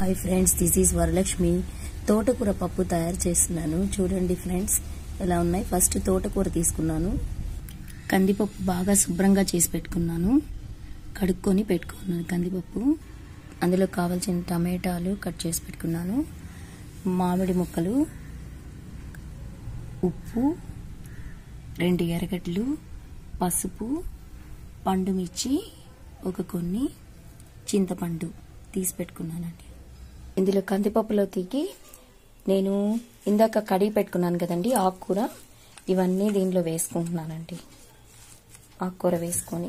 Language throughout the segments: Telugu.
hi friends this is Varalakshmi తోటకూర పప్పు తయారు చేస్తున్నాను చూడండి ఫ్రెండ్స్ ఎలా ఉన్నాయి ఫస్ట్ తోటకూర తీసుకున్నాను కందిపప్పు బాగా శుభ్రంగా చేసి పెట్టుకున్నాను కడుక్కొని పెట్టుకున్నాను కందిపప్పు అందులో కావాల్సిన టమాటాలు కట్ చేసి పెట్టుకున్నాను మామిడి ముక్కలు ఉప్పు రెండు ఎర్రగడ్డలు పసుపు పండు మిర్చి ఒక కొన్ని చింతపండు తీసి పెట్టుకున్నానండి ఇందులో కందిపప్పులో తీగి నేను ఇందాక కడిగి పెట్టుకున్నాను కదండి ఆకుకూర ఇవన్నీ దీనిలో వేసుకుంటున్నానండి ఆకుకూర వేసుకొని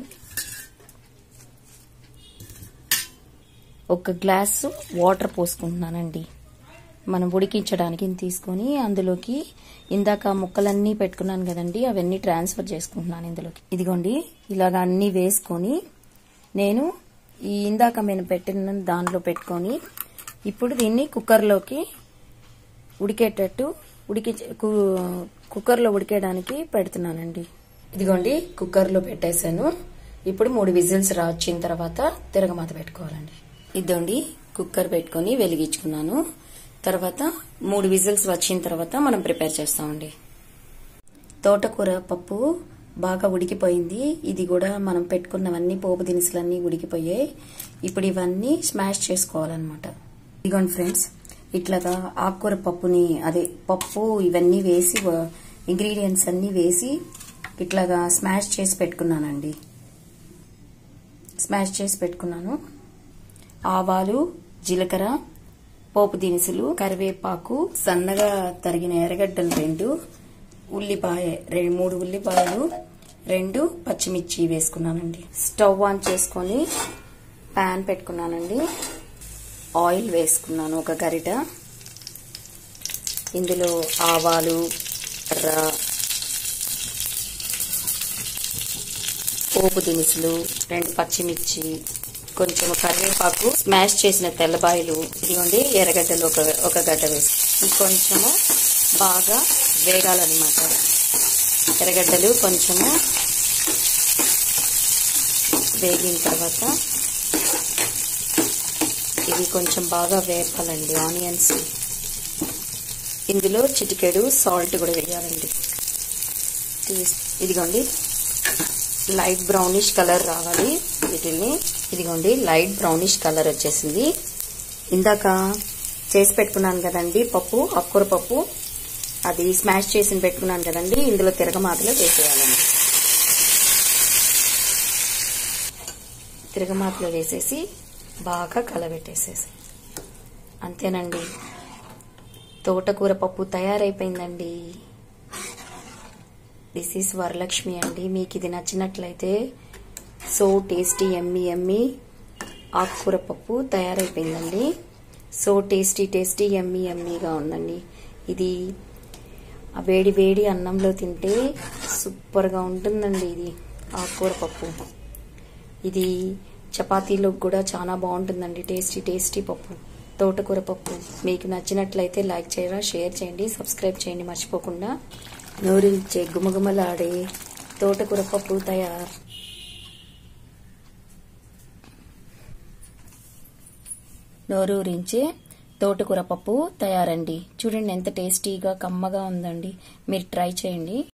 ఒక గ్లాసు వాటర్ పోసుకుంటున్నానండి మనం ఉడికించడానికి తీసుకొని అందులోకి ఇందాక ముక్కలన్నీ పెట్టుకున్నాను కదండి అవన్నీ ట్రాన్స్ఫర్ చేసుకుంటున్నాను ఇందులోకి ఇదిగోండి ఇలాగ అన్నీ వేసుకొని నేను ఈ ఇందాక నేను పెట్టిన దానిలో పెట్టుకొని ఇప్పుడు దీన్ని కుక్కర్లోకి ఉడికేటట్టు ఉడికి కుక్కర్లో ఉడికేయడానికి పెడుతున్నానండి ఇదిగోండి కుక్కర్లో పెట్టేశాను ఇప్పుడు మూడు విజిల్స్ రా వచ్చిన తర్వాత తిరగమాత పెట్టుకోవాలండి ఇదిగోండి కుక్కర్ పెట్టుకొని వెలిగించుకున్నాను తర్వాత మూడు విజిల్స్ వచ్చిన తర్వాత మనం ప్రిపేర్ చేస్తామండి తోటకూర పప్పు బాగా ఉడికిపోయింది ఇది కూడా మనం పెట్టుకున్నవన్నీ పోపు దినుసులన్నీ ఉడికిపోయాయి ఇప్పుడు ఇవన్నీ స్మాష్ చేసుకోవాలన్నమాట ఇదిగోండి ఫ్రెండ్స్ ఇట్లాగా ఆకుకూర పప్పుని అదే పప్పు ఇవన్నీ వేసి ఇంగ్రీడియంట్స్ అన్నీ వేసి ఇట్లాగా స్మాష్ చేసి పెట్టుకున్నానండి స్మాష్ చేసి పెట్టుకున్నాను ఆవాలు జీలకర్ర పోపు దినుసులు కరివేపాకు సన్నగా తరిగిన ఎర్రగడ్డలు రెండు ఉల్లిపాయ రెండు మూడు ఉల్లిపాయలు రెండు పచ్చిమిర్చి వేసుకున్నానండి స్టవ్ ఆన్ చేసుకొని ప్యాన్ పెట్టుకున్నానండి ఆయిల్ వేసుకున్నాను ఒక గరిట ఇందులో ఆవాలు రా పోపు దినుసులు రెండు పచ్చిమిర్చి కొంచెం కరివేపాకు స్మాష్ చేసిన తెల్లబాయలు ఇదిగోండి ఎర్రగడ్డలు ఒక ఒక గడ్డ వేసి కొంచెము బాగా వేగాలన్నమాట ఎర్రగడ్డలు కొంచెము వేగిన తర్వాత ఇవి కొంచెం బాగా వేపాలండి ఆనియన్స్ ఇందులో చిటికెడు సాల్ట్ కూడా వేయాలండి ఇదిగోండి లైట్ బ్రౌనిష్ కలర్ రావాలి వీటిని ఇదిగోండి లైట్ బ్రౌనిష్ కలర్ వచ్చేసింది ఇందాక చేసి పెట్టుకున్నాను కదండి పప్పు అక్కూర పప్పు అది స్మాష్ చేసి పెట్టుకున్నాను కదండి ఇందులో తిరగమాతలో వేసేయాలండి తిరగమాతలో వేసేసి బాగా కలబెట్టేసేసి అంతేనండి తోటకూర పప్పు తయారైపోయిందండి దిస్ ఈస్ వరలక్ష్మి అండి మీకు ఇది నచ్చినట్లయితే సో టేస్టీ ఎమ్మి ఎమ్మి ఆకుకూర పప్పు తయారైపోయిందండి సో టేస్టీ టేస్టీ ఎమ్మి ఎమ్మీగా ఉందండి ఇది ఆ వేడి వేడి అన్నంలో తింటే సూపర్గా ఉంటుందండి ఇది ఆకుకూర పప్పు ఇది చపాతీలో కూడా చాలా బాగుంటుందండి టేస్టీ టేస్టీ పప్పు తోటకూర పప్పు మీకు నచ్చినట్లయితే లైక్ చేయరా షేర్ చేయండి సబ్స్క్రైబ్ చేయండి మర్చిపోకుండా నోరించే గుమగుమలాడే తోటకూర పప్పు తయారు నోరూరించే తోటకూర పప్పు తయారండి చూడండి ఎంత టేస్టీగా కమ్మగా ఉందండి మీరు ట్రై చేయండి